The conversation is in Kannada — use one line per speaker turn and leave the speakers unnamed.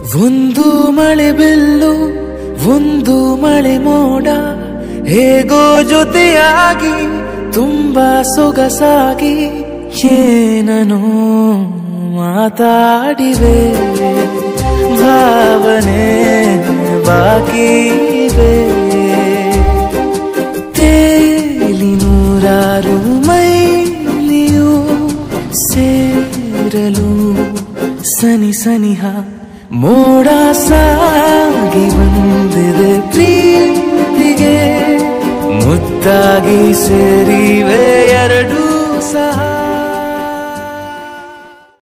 ಒಂದು ಮಳೆ ಬಿಲ್ಲು ಒಂದು ಮಳೆ ಮೋಡ ಹೇಗೋ ಜೊತೆಯಾಗಿ ತುಂಬಾ ಸೊಗಸಾಗಿ ಏನನೋ ಮಾತಾಡಿವೆ ಭಾವನೆ ಬಾಕಿ ಇವೆ ತೇಲಿ ನೂರಾರು ಮೈಲಿಯು ಸೇರಲು ಸನಿ ಸನಿಹ ಮೋಡ ಸಾಗಿ ಬಂದಿದೆ ಪ್ರೀತಿಗೆ ಮುತ್ತಾಗಿ ಸೇರಿವೆ ಎರಡೂ ಸಹ